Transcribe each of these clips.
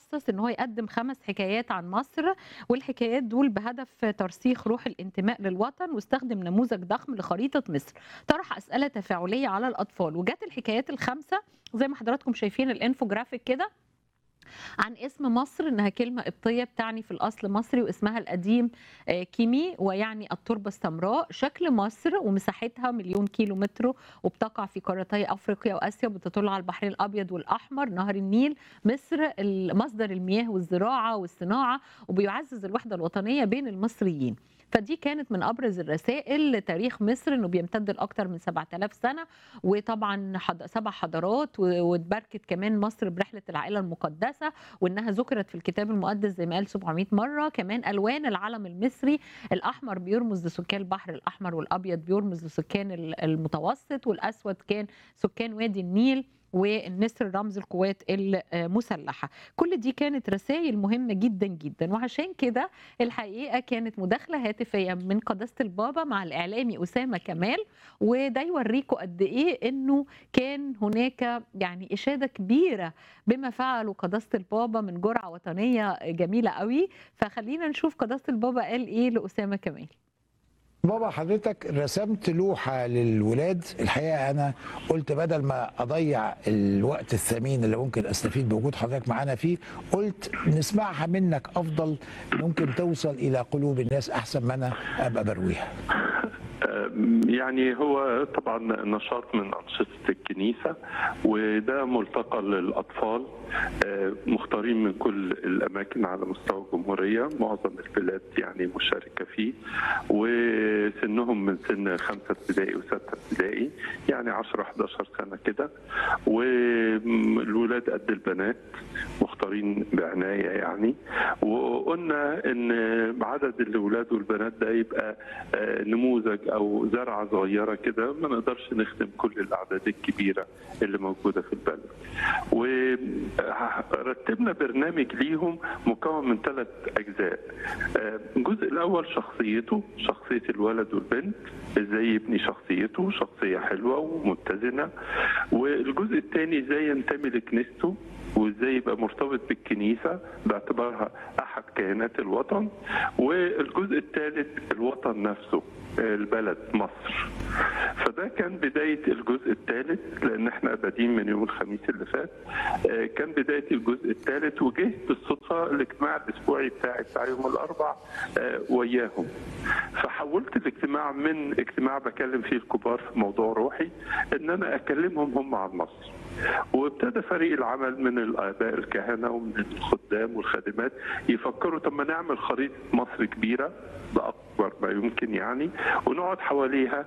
خصص ان هو يقدم خمس حكايات عن مصر والحكايات دول بهدف ترسيخ روح الانتماء للوطن واستخدم نموذج ضخم لخريطه مصر طرح اسئله تفاعليه على الاطفال وجات الحكايات الخمسه زي ما حضراتكم شايفين الانفوجرافيك كده عن اسم مصر انها كلمه قبطيه بتعني في الاصل مصري واسمها القديم آه، كيمي ويعني التربه السمراء شكل مصر ومساحتها مليون كيلو متر وبتقع في قارتي افريقيا واسيا بتطل على البحرين الابيض والاحمر نهر النيل مصر ال- مصدر المياه والزراعه والصناعه وبيعزز الوحده الوطنيه بين المصريين فدي كانت من ابرز الرسائل لتاريخ مصر انه بيمتد لاكثر من 7000 سنه وطبعا حض... سبع حضارات و- واتباركت كمان مصر برحله العائله المقدسه وانها ذكرت في الكتاب المقدس زي ما قال 700 مره كمان الوان العلم المصري الاحمر بيرمز لسكان البحر الاحمر والابيض بيرمز لسكان ال- المتوسط والاسود كان سكان وادي النيل والنسر رمز القوات المسلحه كل دي كانت رسائل مهمه جدا جدا وعشان كده الحقيقه كانت مداخله هاتفيه من قداسه البابا مع الاعلامي اسامه كمال وده يوريكم قد ايه انه كان هناك يعني اشاده كبيره بما فعله قداسه البابا من جرعه وطنيه جميله قوي فخلينا نشوف قداسه البابا قال ايه لاسامه كمال بابا حضرتك رسمت لوحة للولاد الحقيقة أنا قلت بدل ما أضيع الوقت الثمين اللي ممكن أستفيد بوجود حضرتك معانا فيه قلت نسمعها منك أفضل ممكن توصل إلى قلوب الناس أحسن ما أنا أبقى برويها يعني هو طبعا نشاط من أنشطة الكنيسة وده ملتقى للأطفال آه، مختارين من كل الأماكن على مستوى الجمهورية معظم البلاد يعني مشاركة فيه وسنهم من سن خمسة ابتدائي وستة ابتدائي يعني 10 11 سنة كده والولاد قد البنات مختارين بعناية يعني وقلنا ان عدد الولاد والبنات ده يبقى آه، نموذج او زرعه صغيره كده ما نقدرش نخدم كل الاعداد الكبيره اللي موجوده في البلد. ورتبنا برنامج ليهم مكون من ثلاث اجزاء. آه، الجزء الاول شخصيته شخصيه الولد والبنت ازاي يبني شخصيته شخصيه حلوه ومتزنه والجزء الثاني ازاي ينتمي لكنيسته وازاي يبقى مرتبط بالكنيسه باعتبارها احد كيانات الوطن والجزء الثالث الوطن نفسه البلد مصر فده كان بداية الجزء الثالث لأن احنا بادئين من يوم الخميس اللي فات آه، كان بداية الجزء الثالث وجه بالصدفة الاجتماع الأسبوعي بتاعي بتاع يوم الأربع آه، وياهم فحولت الاجتماع من اجتماع بكلم فيه الكبار في موضوع روحي ان انا اكلمهم هم عن مصر وابتدى فريق العمل من الاباء الكهنه ومن الخدام والخادمات يفكروا طب ما نعمل خريطه مصر كبيره باكبر ما يمكن يعني ونقعد حواليها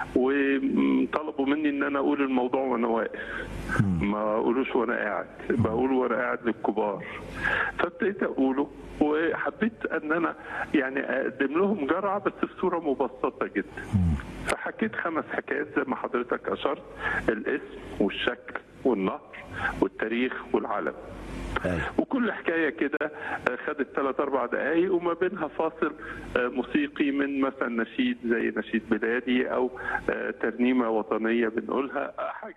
وطلبوا مني ان انا اقول الموضوع وانا واقف ما اقولوش وانا قاعد بقول وانا قاعد للكبار فابتديت اقوله وحبيت ان انا يعني اقدم لهم جرعه بس بصوره مبسطه جدا فحكيت خمس حكايات زي ما حضرتك اشرت الاسم والشكل والنهر والتاريخ والعلم أيوة. وكل حكايه كده آه، خدت ثلاث اربع دقائق وما بينها فاصل آه، موسيقي من مثلا نشيد زي نشيد بلادي او آه، ترنيمه وطنيه بنقولها آه، حاجه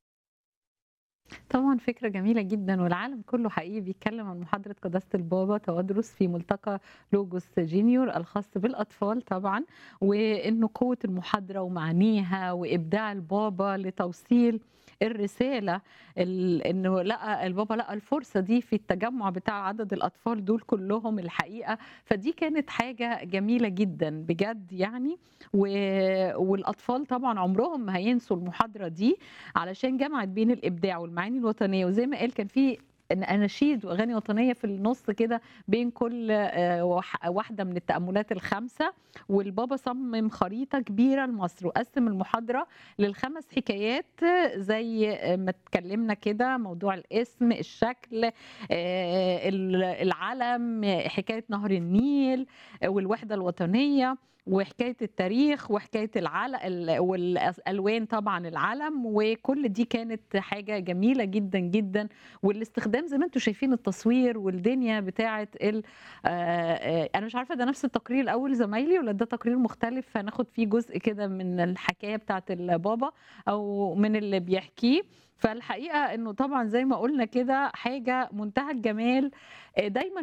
طبعا فكرة جميلة جدا والعالم كله حقيقي بيتكلم عن محاضرة قداسة البابا توادرس في ملتقى لوجوس جينيور الخاص بالأطفال طبعا وإنه قوة المحاضرة ومعانيها وإبداع البابا لتوصيل الرسالة ال- إنه لقى البابا لقى الفرصة دي في التجمع بتاع عدد الأطفال دول كلهم الحقيقة فدي كانت حاجة جميلة جدا بجد يعني و... والأطفال طبعا عمرهم ما هينسوا المحاضرة دي علشان جمعت بين الابداع والمعاني الوطنيه وزي ما قال كان في إن اناشيد واغاني وطنيه في النص كده بين كل آه، وح- واحده من التاملات الخمسه والبابا صمم خريطه كبيره لمصر وقسم المحاضره للخمس حكايات آه، زي آه، ما اتكلمنا كده موضوع الاسم الشكل آه، ال- العلم آه، حكايه نهر النيل آه، والوحده الوطنيه وحكايه التاريخ وحكايه العلم والالوان طبعا العلم وكل دي كانت حاجه جميله جدا جدا والاستخدام زي ما انتم شايفين التصوير والدنيا بتاعه ال آه، آه، انا مش عارفه ده نفس التقرير الاول زمايلي ولا ده تقرير مختلف فناخد فيه جزء كده من الحكايه بتاعه البابا او من اللي بيحكيه فالحقيقه انه طبعا زي ما قلنا كده حاجه منتهى الجمال آه، دايما